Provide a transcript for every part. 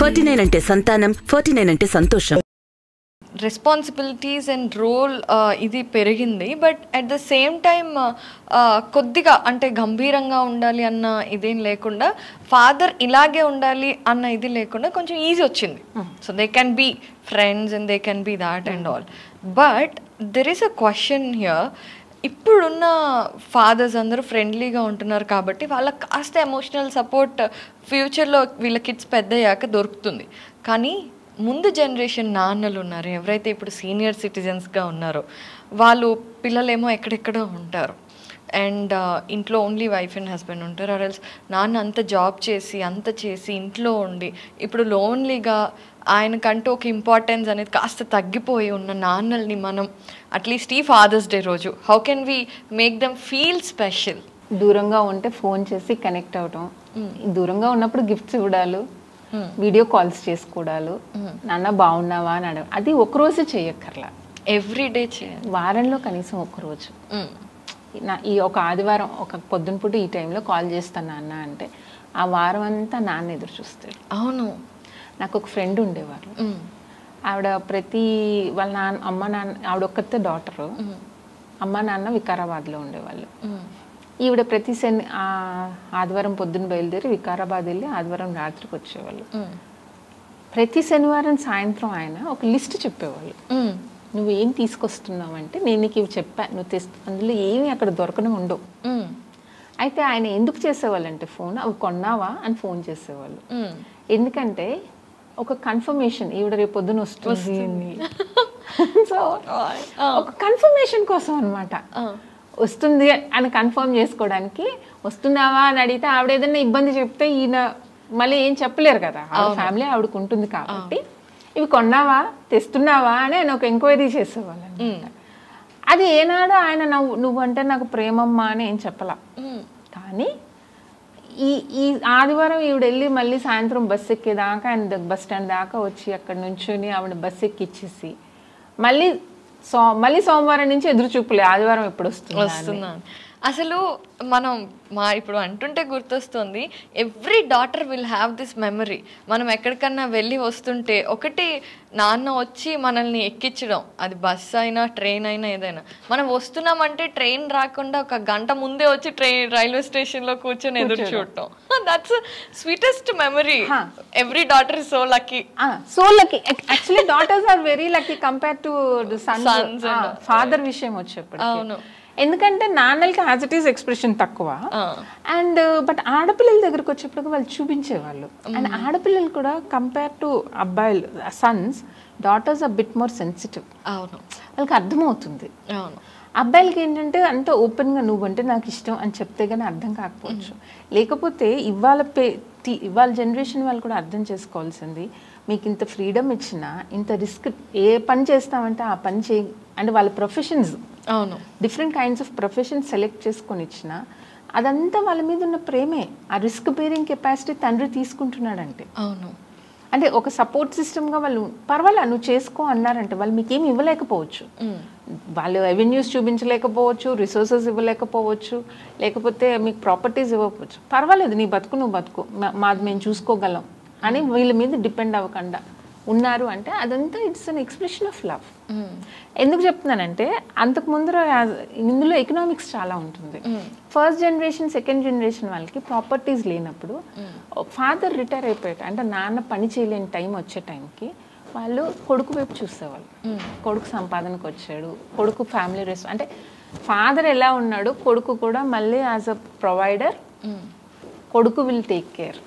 Forty nine అంటే సంతానం forty nine అంటే సంతోషం రెస్పాన్సిబిలిటీస్ అండ్ రోల్ ఇది పెరిగింది but at the same time కొద్దిగా అంటే గంభీరంగా ఉండాలి అన్న ఇదేం లేకుండా ఫాదర్ ఇలాగే ఉండాలి అన్న ఇది లేకుండా కొంచెం ఈజీ వచ్చింది so they can be friends and they can be that and all but there is a question here ఇప్పుడున్న ఫాదర్స్ అందరూ ఫ్రెండ్లీగా ఉంటున్నారు కాబట్టి వాళ్ళకి కాస్త ఎమోషనల్ సపోర్ట్ ఫ్యూచర్లో వీళ్ళ కిడ్స్ పెద్దయ్యాక దొరుకుతుంది కానీ ముందు జనరేషన్ నాన్నలు ఉన్నారు ఎవరైతే ఇప్పుడు సీనియర్ సిటిజన్స్గా ఉన్నారో వాళ్ళు పిల్లలేమో ఎక్కడెక్కడో ఉంటారు అండ్ ఇంట్లో ఓన్లీ వైఫ్ అండ్ హస్బెండ్ ఉంటారు ఆర్ఎల్స్ నాన్న అంత జాబ్ చేసి అంత చేసి ఇంట్లో ఉండి ఇప్పుడు లోన్లీగా ఆయనకంటూ ఒక ఇంపార్టెన్స్ అనేది కాస్త తగ్గిపోయి ఉన్న నాన్నల్ని మనం అట్లీస్ట్ ఈ ఫాదర్స్ డే రోజు how can we make them feel special దూరంగా ఉంటే ఫోన్ చేసి కనెక్ట్ అవటం దూరంగా ఉన్నప్పుడు గిఫ్ట్స్ ఇవ్వడాలు వీడియో కాల్స్ చేసుకోవడాలు నాన్న బాగున్నావా అని అడగ అది ఒకరోజు చేయక్కర్లా ఎవ్రీ డే చేయాలి వారంలో కనీసం ఒకరోజు నా ఈ ఒక ఆదివారం ఒక పొద్దున పూట ఈ టైంలో కాల్ చేస్తాను నాన్న అంటే ఆ వారం అంతా నాన్న ఎదురు చూస్తాడు అవును నాకు ఒక ఫ్రెండ్ ఉండేవారు Mm. ఆవిడ ప్రతి వాళ్ళ నాన్న అమ్మ నాన్న ఆవిడ ఒక్కతే డాటరు అమ్మ నాన్న వికారాబాద్లో ఉండేవాళ్ళు Mm. ఈవిడ ప్రతి శని ఆ ఆదివారం పొద్దున్న బయలుదేరి వికారాబాద్ వెళ్ళి ఆదివారం రాత్రికి వచ్చేవాళ్ళు Mm. ప్రతి శనివారం సాయంత్రం ఆయన ఒక లిస్ట్ చెప్పేవాళ్ళు Mm. నువ్వు ఏం తీసుకొస్తున్నావు అంటే నేను నీకు ఇవి చెప్పా నువ్వు తెస్తు అందులో ఏమి అక్కడ దొరకడం ఉండవు Mm. అయితే ఆయన ఎందుకు చేసేవాళ్ళంటే ఫోన్ అవి కొన్నావా అని ఫోన్ చేసేవాళ్ళు Mm. ఎందుకంటే ఒక కన్ఫర్మేషన్ ఈవిడ రేపు పొద్దున వస్తుంది అని. సో ఒక కన్ఫర్మేషన్ కోసం అనమాట వస్తుంది అని కన్ఫర్మ్ చేసుకోవడానికి వస్తున్నావా అని అడిగితే ఆవిడ ఏదైనా ఇబ్బంది చెప్తే ఈయన మళ్ళీ ఏం చెప్పలేరు కదా ఆవిడ ఫ్యామిలీ ఆవిడకు ఉంటుంది కాబట్టి ఇవి కొన్నావా తెస్తున్నావా అని ఆయన ఒక ఎంక్వైరీ చేసేవాళ్ళు అనమాట అది ఏనాడు ఆయన నువ్వు నువ్వంటే నాకు ప్రేమమ్మా అని ఏం చెప్పలా Mm. కానీ ఈ ఈ ఆదివారం ఈవిడ వెళ్ళి మళ్ళీ సాయంత్రం బస్ ఎక్కేదాకా ఆయన బస్ స్టాండ్ దాకా వచ్చి అక్కడ నుంచుని ఆవిడ బస్ ఎక్కిచ్చేసి మళ్ళీ సో మళ్ళీ సోమవారం నుంచి ఎదురు చూపులే ఆదివారం ఎప్పుడు వస్తుంది వస్తున్నాను అసలు మనం మా ఇప్పుడు అంటుంటే గుర్తొస్తుంది every daughter will have this memory మనం ఎక్కడికన్నా వెళ్ళి వస్తుంటే ఒకటి నాన్న వచ్చి మనల్ని ఎక్కించడం అది బస్ అయినా ట్రైన్ అయినా ఏదైనా మనం వస్తున్నామంటే ట్రైన్ రాకుండా ఒక గంట ముందే వచ్చి ట్రైన్ రైల్వే స్టేషన్లో కూర్చొని ఎదురు చూడటం that's sweetest memory every daughter is so lucky so lucky actually daughters are very lucky compare to sons father విషయం వచ్చేప్పుడు అవును. ఎందుకంటే నాన్నలకి యాజ్ ఇట్ ఈస్ ఎక్స్ప్రెషన్ తక్కువ అండ్ బట్ ఆడపిల్లల దగ్గరకు వచ్చేప్పటికి వాళ్ళు చూపించేవాళ్ళు అండ్ ఆడపిల్లలు కూడా కంపేర్ టు అబ్బాయిలు sons daughters are bit more sensitive అవును వాళ్ళకి అర్థమవుతుంది అవును అబ్బాయిలకి ఏంటంటే అంత ఓపెన్గా నువ్వంటే నాకు ఇష్టం అని చెప్తే కానీ అర్థం కాకపోవచ్చు లేకపోతే ఇవాళ పే టీ- ఇవాళ జనరేషన్ వాళ్ళు కూడా అర్థం చేసుకోవాల్సింది మీకు ఇంత ఫ్రీడమ్ ఇచ్చినా ఇంత రిస్క్ ఏ పని చేస్తామంటే ఆ పని చేయి అంటే వాళ్ళ ప్రొఫెషన్స్ అవును different kinds of profession select చేసుకొని ఇచ్చిన అదంతా వాళ్ళ మీద ఉన్న ప్రేమే ఆ రిస్క్ బేరింగ్ కెపాసిటీ తండ్రి తీసుకుంటున్నాడంటే అవును అంటే ఒక సపోర్ట్ సిస్టమ్గా వాళ్ళు పర్వాలే నువ్వు చేసుకో అన్నారంటే వాళ్ళు మీకేమి ఇవ్వలేకపోవచ్చు వాళ్ళు రెవెన్యూస్ చూపించలేకపోవచ్చు రిసోర్సెస్ ఇవ్వలేకపోవచ్చు లేకపోతే మీకు ప్రాపర్టీస్ ఇవ్వకపోవచ్చు పర్వాలేదు నీ బతుకు నువ్వు బతుకు మా- మాది మేము చూసుకోగలం అని వీళ్ళ మీద డిపెండ్ అవ్వకుండా ఉన్నారు అంటే అదంతా it's an expression of love ఎందుకు చెప్తున్నానంటే అంతకు ముందర as- ఇందులో ఎకనామిక్స్ చాలా ఉంటుంది ఫస్ట్ జనరేషన్ సెకండ్ జనరేషన్ వాళ్ళకి ప్రాపర్టీస్ లేనప్పుడు ఫాదర్ రిటైర్ అయిపోయాడు అంటే నాన్న పని చేయలేని టైం వచ్చే టైంకి వాళ్ళు కొడుకు వైపు చూసేవాళ్ళు కొడుకు సంపాదనకు వచ్చాడు కొడుకు ఫ్యామిలీ రెస్ట్ అంటే ఫాదర్ ఎలా ఉన్నాడు కొడుకు కూడా మళ్ళీ యాజ్ అ ప్రొవైడర్ కొడుకు విల్ టేక్ కేర్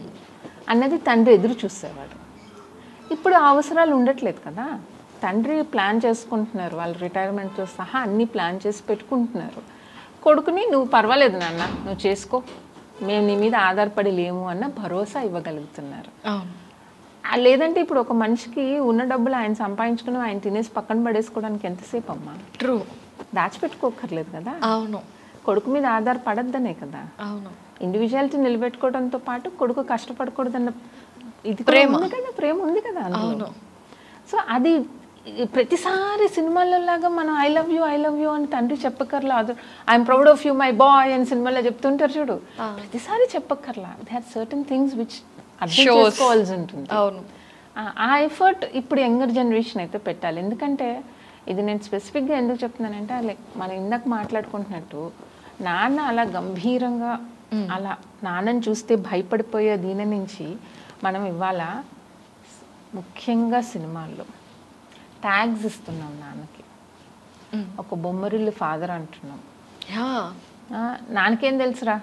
అన్నది తండ్రి ఎదురు చూసేవాడు ఇప్పుడు ఆ అవసరాలు ఉండట్లేదు కదా తండ్రి ప్లాన్ చేసుకుంటున్నారు వాళ్ళు రిటైర్మెంట్తో సహా అన్ని ప్లాన్ చేసి పెట్టుకుంటున్నారు కొడుకుని నువ్వు పర్వాలేదు నాన్న నువ్వు చేసుకో మేము నీ మీద ఆధారపడి లేము అన్న భరోసా ఇవ్వగలుగుతున్నారు అవును ఆ లేదంటే ఇప్పుడు ఒక మనిషికి ఉన్న డబ్బులు ఆయన సంపాదించుకుని ఆయన తినేసి పక్కన పడేసుకోవడానికి ఎంతసేపు అమ్మా ట్రూ దాచిపెట్టుకోకర్లేదు కదా అవును కొడుకు మీద ఆధారపడద్దనే కదా అవును ఇండివిజువాలిటీ నిలబెట్టుకోవడంతో పాటు కొడుకు కష్టపడకూడదన్న ఇది ప్రేమ ఉంది కదా ప్రేమ ఉంది కదా అవును సో అది ఈ ప్రతిసారి సినిమాల్లో లాగా మనం I love you I love you అని తండ్రి చెప్పక్కర్లా అది I'm proud of you my boy అని సినిమాలో చెప్తుంటారు చూడు ప్రతిసారి చెప్పక్కర్లా they are certain things which అర్థం Shows. చేసుకోవాల్సి ఉంటుంది అవును ఆ- ఆ ఎఫర్ట్ ఇప్పుడు యంగర్ జనరేషన్ అయితే పెట్టాలి ఎందుకంటే ఇది నేను స్పెసిఫిక్గా ఎందుకు చెప్తున్నానంటే లైక్ మనం ఇందాక మాట్లాడుకుంటున్నట్టు నాన్న అలా గంభీరంగా అలా నాన్నని చూస్తే భయపడిపోయే దీని నుంచి మనం ఇవాళ ముఖ్యంగా సినిమాల్లో ట్యాగ్స్ ఇస్తున్నాం నాన్నకి ఒక బొమ్మరిల్లు ఫాదర్ అంటున్నాం యా ఆ, నాన్నకేం తెలుసురా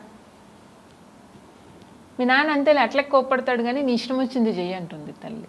మీ నాన్న అంతే అట్లా కోపడతాడు కానీ నీ ఇష్టం వచ్చింది చెయ్యి అంటుంది తల్లి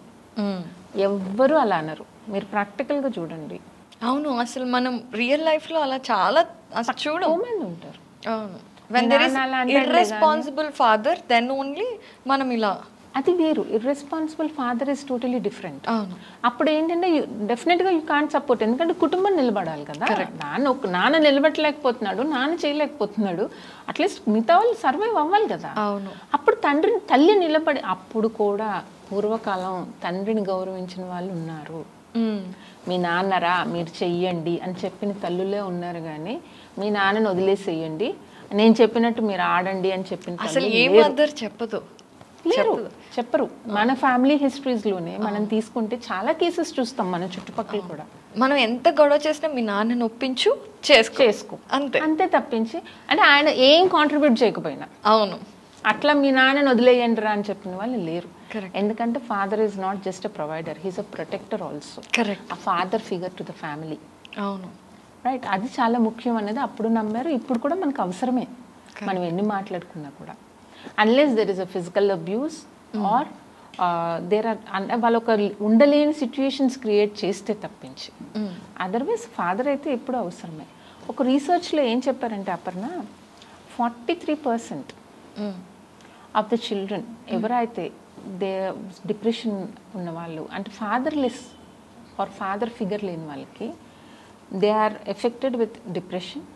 ఎవ్వరూ అలా అనరు మీరు ప్రాక్టికల్గా చూడండి అవును అసలు మనం రియల్ లైఫ్ లో అలా చాలా అసలు చూడు ఎక్కువ మంది ఉంటారు అవును వెన్ దెర్ ఇస్ నాన్న అలా అంటాడులే ఇర్రెస్పాన్సిబుల్ ఫాదర్ దెన్ ఓన్లీ మనం ఇలా అది వేరు irresponsible father is totally different అవును అప్పుడు ఏంటంటే డెఫినెట్గా యూ కాంట్ సపోర్ట్ ఎందుకంటే కుటుంబం నిలబడాలి కదా నాన్న ఒక నాన్న నిలబెట్టలేకపోతున్నాడు నాన్న చేయలేకపోతున్నాడు అట్లీస్ట్ మిగతా వాళ్ళు సర్వైవ్ అవ్వాలి కదా అవును అప్పుడు తండ్రిని తల్లి నిలబడి అప్పుడు కూడా పూర్వకాలం తండ్రిని గౌరవించిన వాళ్ళు ఉన్నారు మ్మ్. మీ నాన్నరా మీరు చెయ్యండి అని చెప్పిన తల్లులే ఉన్నారు కానీ మీ నాన్నని వదిలేసేయండి నేను చెప్పినట్టు మీరు ఆడండి అని చెప్పిన అసలు తల్లులు ఏ లేరు. మదర్ చెప్పదు లేరు చెప్పరు మన ఫ్యామిలీ హిస్టరీస్లోనే మనం తీసుకుంటే చాలా కేసెస్ చూస్తాం మన చుట్టుపక్కల కూడా మనం ఎంత గొడవ చేసినా మీ నాన్నని ఒప్పించు చేసుకో చేసుకో అంతే అంతే తప్పించి అంటే ఆయన ఏం కాంట్రిబ్యూట్ చేయకపోయినా అవును అట్లా మీ నాన్నని వదిలేయండి రా అని చెప్పిన వాళ్ళు లేరు Correct. ఎందుకంటే father is not just a provider he's a protector also correct a father figure to the family అవును రైట్ అది చాలా ముఖ్యం అనేది అప్పుడు నమ్మారు ఇప్పుడు కూడా మనకు అవసరమే మనం ఎన్ని మాట్లాడుకున్నా కూడా unless there is a physical abuse or there are వాళ్ళు ఒక ఉండలేని సిచ్యుయేషన్స్ క్రియేట్ చేస్తే తప్పించి అదర్వైజ్ ఫాదర్ అయితే ఎప్పుడు అవసరమే ఒక రీసెర్చ్లో ఏం చెప్పారంటే Aparna forty three percent hmm. Of the children ఎవరైతే దే డిప్రెషన్ ఉన్న వాళ్ళు అంటే ఫాదర్లెస్ ఆర్ ఫాదర్ ఫిగర్ లేని వాళ్ళకి they are affected with depression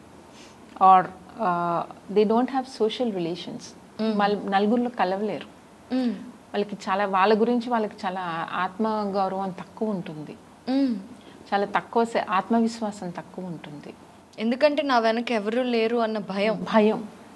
or they don't have social relations వాళ్ళు నలుగురిలో కలవలేరు మ్మ్. వాళ్ళకి చాలా వాళ్ళ గురించి వాళ్ళకి చాలా ఆత్మగౌరవం తక్కువ ఉంటుంది మ్మ్. చాలా తక్కువ సే- ఆత్మవిశ్వాసం తక్కువ ఉంటుంది ఎందుకంటే నా వెనక ఎవరు లేరు అన్న భయం భయం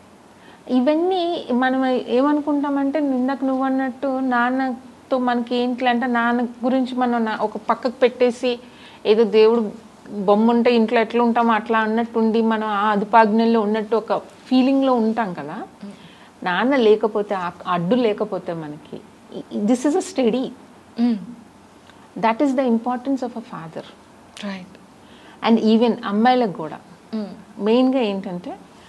ఇవన్నీ మనం ఏమనుకుంటామంటే ఇందాక నువ్వు అన్నట్టు నాన్నతో మనకి ఏంటి అంటే నాన్న గురించి మనం నా- ఒక పక్కకు పెట్టేసి ఏదో దేవుడు బొమ్మ ఉంటే ఇంట్లో ఎట్లా ఉంటామో అట్లా అన్నట్టు ఉండి మనం ఆ అదుపాజ్ఞల్లో ఉన్నట్టు ఒక ఫీలింగ్లో ఉంటాం కదా నాన్న లేకపోతే ఆ అడ్డు లేకపోతే మనకి this is a study that is the importance of a father right and even అమ్మాయిలకు కూడా మెయిన్గా ఏంటంటే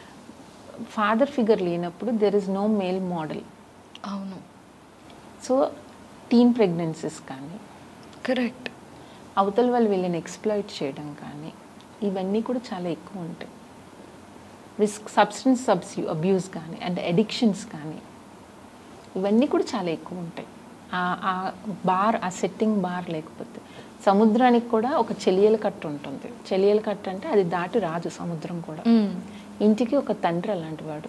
ఫాదర్ ఫిగర్ లేనప్పుడు there is no male model అవును సో టీన్ ప్రెగ్నెన్సీస్ కానీ కరెక్ట్ అవతల వాళ్ళు వీళ్ళని ఎక్స్ప్లాయిట్ చేయడం కానీ ఇవన్నీ కూడా చాలా ఎక్కువ ఉంటాయి రిస్క్ సబ్స్టెన్స్ సబ్స్ అబ్యూస్ కానీ అండ్ అడిక్షన్స్ కానీ ఇవన్నీ కూడా చాలా ఎక్కువ ఉంటాయి ఆ- ఆ బార్ ఆ సెట్టింగ్ బార్ లేకపోతే సముద్రానికి కూడా ఒక చెలియల కట్టు ఉంటుంది చెలియల కట్టు అంటే అది దాటి రాదు సముద్రం కూడా ఇంటికి ఒక తండ్రి అలాంటి వాడు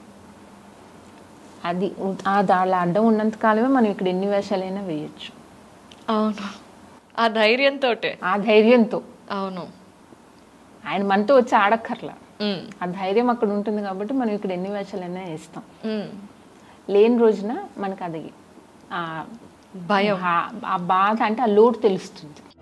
అది ఉ- ఆ దాళ్ళ అడ్డం ఉన్నంత కాలమే మనం ఇక్కడ ఎన్ని వేషాలైనా వేయచ్చు అవును ఆ ధైర్యంతో ఆ ధైర్యంతో అవును ఆయన మనతో వచ్చి ఆడక్కర్లా మ్మ్. ఆ ధైర్యం అక్కడ ఉంటుంది కాబట్టి మనం ఇక్కడ ఎన్ని వేషాలైనా వేస్తాం మ్మ్. లేని రోజున మనకు అది ఆ భయం ఆ- ఆ బాధ అంటే ఆ లోటు తెలుస్తుంది